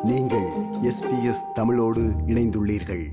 நீங்கள் எஸ்பிஎஸ் தமிழோடு இணைந்துள்ளீர்கள்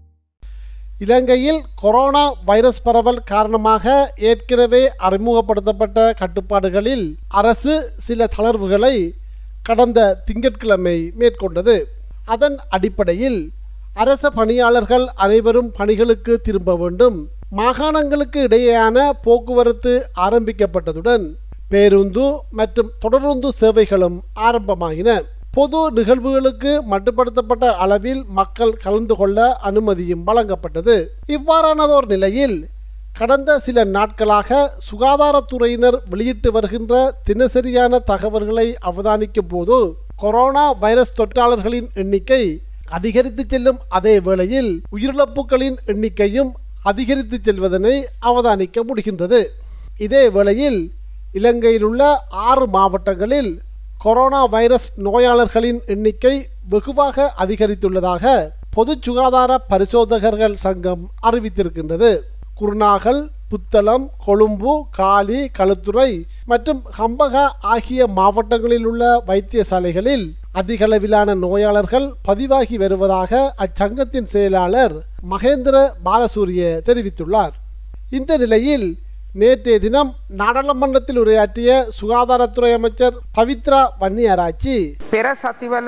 இலங்கையில் கொரோனா வைரஸ் பரவல் காரணமாக ஏற்கனவே அறிமுகப்படுத்தப்பட்ட கட்டுப்பாடுகளில் அரசு சில தளர்வுகளை கடந்த திங்கட்கிழமை மேற்கொண்டது அதன் அடிப்படையில் அரச பணியாளர்கள் அனைவரும் பணிகளுக்கு திரும்ப வேண்டும் மாகாணங்களுக்கு இடையேயான போக்குவரத்து ஆரம்பிக்கப்பட்டதுடன் பேருந்து மற்றும் தொடருந்து சேவைகளும் ஆரம்பமாகின பொது நிகழ்வுகளுக்கு மட்டுப்படுத்தப்பட்ட அளவில் மக்கள் கலந்து கொள்ள அனுமதியும் வழங்கப்பட்டது இவ்வாறானதோர் நிலையில் கடந்த சில நாட்களாக சுகாதாரத்துறையினர் வெளியிட்டு வருகின்ற தினசரியான தகவல்களை அவதானிக்கும் போது கொரோனா வைரஸ் தொற்றாளர்களின் எண்ணிக்கை அதிகரித்து செல்லும் அதே வேளையில் உயிரிழப்புகளின் எண்ணிக்கையும் அதிகரித்து செல்வதனை அவதானிக்க முடிகின்றது இதே வேளையில் இலங்கையில் உள்ள ஆறு மாவட்டங்களில் கொரோனா வைரஸ் நோயாளர்களின் எண்ணிக்கை வெகுவாக அதிகரித்துள்ளதாக பொது சுகாதார பரிசோதகர்கள் சங்கம் அறிவித்திருக்கின்றது குருநாகல் புத்தளம் கொழும்பு காலி களுத்துறை மற்றும் ஹம்பகா ஆகிய மாவட்டங்களில் உள்ள வைத்தியசாலைகளில் அதிகளவிலான நோயாளர்கள் பதிவாகி வருவதாக அச்சங்கத்தின் செயலாளர் மகேந்திர பாலசூரிய தெரிவித்துள்ளார் இந்த நிலையில் நேற்றைய தினம் நாடாளுமன்றத்தில் உரையாற்றிய சுகாதாரத்துறை அமைச்சர் பவித்ரா வன்னியராட்சி පෙර සතිවල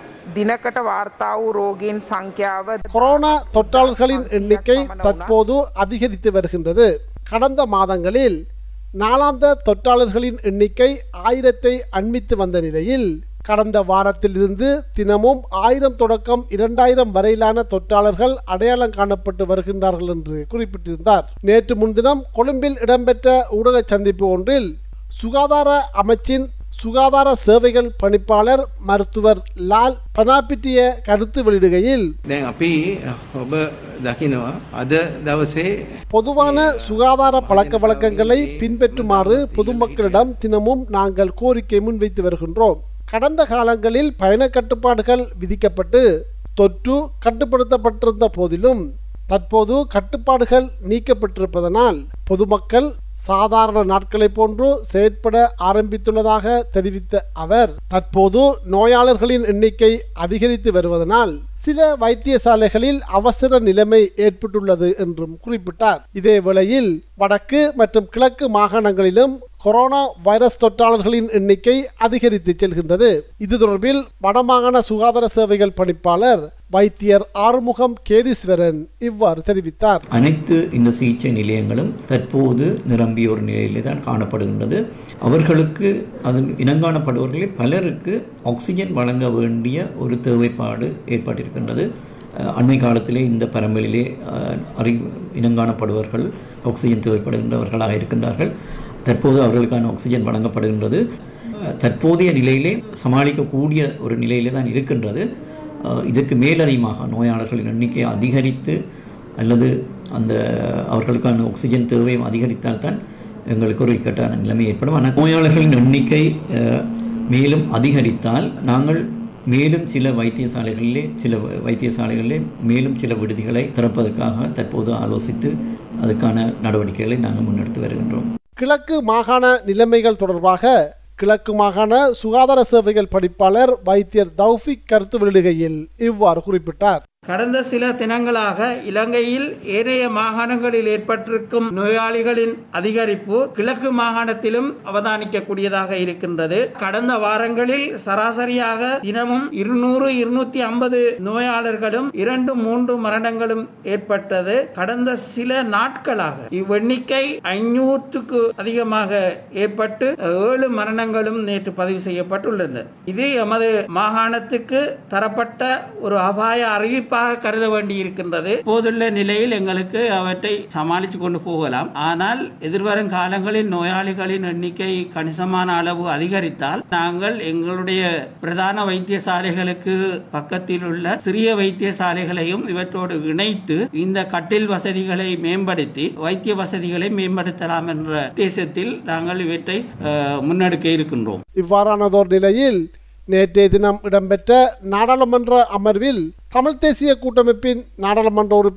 දිනකට වාර්තා වූ රෝගීන් සංඛ්‍යාව கொரோனா தொற்றாளர்களின் எண்ணிக்கை தற்போது அதிகரித்து வருகின்றது கடந்த மாதங்களில் நாளாந்த தொற்றாளர்களின் எண்ணிக்கை ஆயிரத்தை அண்மித்து வந்த நிலையில் கடந்த வாரத்திலிருந்து தினமும் ஆயிரம் தொடக்கம் இரண்டாயிரம் வரையிலான தொற்றாளர்கள் அடையாளம் காணப்பட்டு வருகின்றார்கள் என்று குறிப்பிட்டிருந்தார் நேற்று முன்தினம் கொழும்பில் இடம்பெற்ற ஊடக சந்திப்பு ஒன்றில் சுகாதார அமைச்சின் சுகாதார சேவைகள் பணிப்பாளர் மருத்துவர் லால் பனாபிட்டிய கருத்து வெளியிடுகையில் දැන් අපි ඔබ දකිනවා අද දවසේ பொதுவான சுகாதார பழக்க வழக்கங்களை பின்பற்றுமாறு பொதுமக்களிடம் தினமும் நாங்கள் கோரிக்கை முன்வைத்து வருகின்றோம் கடந்த காலங்களில் பயண கட்டுப்பாடுகள் விதிக்கப்பட்டு தொற்று கட்டுப்படுத்தப்பட்டிருந்த போதிலும் தற்போது கட்டுப்பாடுகள் நீக்கப்பட்டிருப்பதனால் பொதுமக்கள் சாதாரண நாட்களைப் போன்று செயற்பட ஆரம்பித்துள்ளதாக தெரிவித்த அவர் தற்போது நோயாளர்களின் எண்ணிக்கை அதிகரித்து வருவதனால் சில வைத்தியசாலைகளில் அவசர நிலைமை ஏற்பட்டுள்ளது என்றும் குறிப்பிட்டார் இதே வேளையில் வடக்கு மற்றும் கிழக்கு மாகாணங்களிலும் கொரோனா வைரஸ் தொற்றாளர்களின் எண்ணிக்கை அதிகரித்து செல்கின்றது இது தொடர்பில் வடமாகாண சுகாதார சேவைகள் பணிப்பாளர் வைத்தியர் ஆறுமுகம் கேதீஸ்வரன் இவ்வாறு தெரிவித்தார் அனைத்து இந்த சிகிச்சை நிலையங்களும் தற்போது நிரம்பிய ஒரு நிலையிலே தான் காணப்படுகின்றது அவர்களுக்கு அதில் இனங்காணப்படுபவர்களில் பலருக்கு ஆக்சிஜன் வழங்க வேண்டிய ஒரு தேவைப்பாடு ஏற்பட்டிருக்கின்றது அஹ், அண்மை காலத்திலே இந்த பரம்பலிலே அஹ், அறி இனங்காணப்படுபவர்கள் ஆக்சிஜன் தேவைப்படுகின்றவர்களாக இருக்கின்றார்கள் தற்போது அவர்களுக்கான ஆக்சிஜன் வழங்கப்படுகின்றது அஹ், தற்போதைய நிலையிலே சமாளிக்கக்கூடிய ஒரு நிலையிலே தான் இருக்கின்றது அஹ், இதற்கு மேலதிகமாக நோயாளர்களின் எண்ணிக்கை அதிகரித்து அல்லது அந்த அவர்களுக்கான ஆக்சிஜன் தேவையும் அதிகரித்தால்தான் எங்களுக்கு ஒரு இக்கட்டான நிலைமை ஏற்படும் ஆனால் நோயாளர்களின் எண்ணிக்கை அஹ், மேலும் அதிகரித்தால் நாங்கள் மேலும் சில வைத்தியசாலைகளிலே சில வ- வைத்தியசாலைகளிலே மேலும் சில விடுதிகளை திறப்பதற்காக தற்போது ஆலோசித்து அதுக்கான நடவடிக்கைகளை நாங்கள் முன்னெடுத்து வருகின்றோம் கிழக்கு மாகாண நிலைமைகள் தொடர்பாக கிழக்கு மாகாண சுகாதார சேவைகள் படிப்பாளர் வைத்தியர் தௌஃபிக் கருத்து வெளியிடுகையில் இவ்வாறு குறிப்பிட்டார் கடந்த சில தினங்களாக இலங்கையில் ஏனைய மாகாணங்களில் ஏற்பட்டிருக்கும் நோயாளிகளின் அதிகரிப்பு கிழக்கு மாகாணத்திலும் அவதானிக்கக்கூடியதாக இருக்கின்றது கடந்த வாரங்களில் சராசரியாக தினமும் இருநூறு இருநூத்தி ஐம்பது நோயாளர்களும் இரண்டு மூன்று மரணங்களும் ஏற்பட்டது கடந்த சில நாட்களாக இவ்வெண்ணிக்கை ஐநூற்றுக்கு அதிகமாக ஏற்பட்டு ஏழு மரணங்களும் நேற்று பதிவு செய்யப்பட்டுள்ளது இது எமது மாகாணத்துக்கு தரப்பட்ட ஒரு அபாய அறிவிப்பாக கருத வேண்டி இருக்கின்றது போதுள்ள நிலையில் எங்களுக்கு அவற்றை சமாளித்து கொண்டு போகலாம் ஆனால் எதிர்வரும் காலங்களில் நோயாளிகளின் எண்ணிக்கை கணிசமான அளவு அதிகரித்தால் நாங்கள் எங்களுடைய பிரதான வைத்தியசாலைகளுக்கு பக்கத்தில் உள்ள சிறிய வைத்தியசாலைகளையும் இவற்றோடு இணைத்து இந்த கட்டில் வசதிகளை மேம்படுத்தி வைத்திய வசதிகளை மேம்படுத்தலாம் என்ற உத்தேசத்தில் நாங்கள் இவற்றை அஹ், முன்னெடுக்க இருக்கின்றோம் இவ்வாறானதோர் நிலையில் நேற்றைய தினம் இடம்பெற்ற நாடாளுமன்ற அமர்வில் தமிழ் தேசிய கூட்டமைப்பின் நாடாளுமன்ற உறுப்பினர்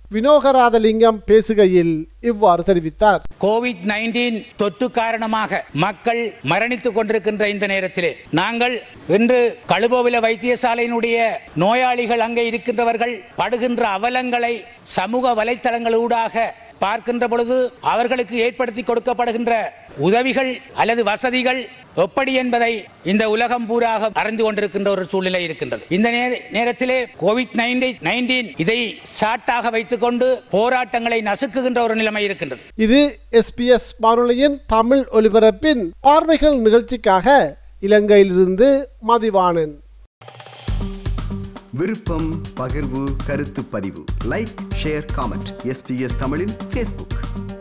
வினோகராதலிங்கம் பேசுகையில் இவ்வாறு தெரிவித்தார் கோவிட் நைன்டீன் தொற்று காரணமாக மக்கள் மரணித்துக் கொண்டிருக்கின்ற இந்த நேரத்திலே நாங்கள் இன்று கழுபோவில வைத்தியசாலையினுடைய நோயாளிகள் அங்கே இருக்கின்றவர்கள் படுகின்ற அவலங்களை சமூக வலைத்தளங்களூடாக பார்க்கின்ற பொழுது அவர்களுக்கு ஏற்படுத்தி கொடுக்கப்படுகின்ற உதவிகள் அல்லது வசதிகள் எப்படி என்பதை இந்த உலகம் பூராக அறிந்து கொண்டிருக்கின்ற ஒரு சூழ்நிலை இருக்கின்றது இந்த நே- நேரத்திலே கோவிட் நைன்டீன் இதை சாட்டாக வைத்துக்கொண்டு போராட்டங்களை நசுக்குகின்ற ஒரு நிலைமை இருக்கின்றது இது எஸ்பிஎஸ் வானொலியின் தமிழ் ஒலிபரப்பின் பார்வைகள் நிகழ்ச்சிக்காக இலங்கையிலிருந்து மதிவாணன் விருப்பம் பகிர்வு கருத்து பதிவு லைக் ஷேர் காமெண்ட் எஸ்பிஎஸ் தமிழின் ஃபேஸ்புக்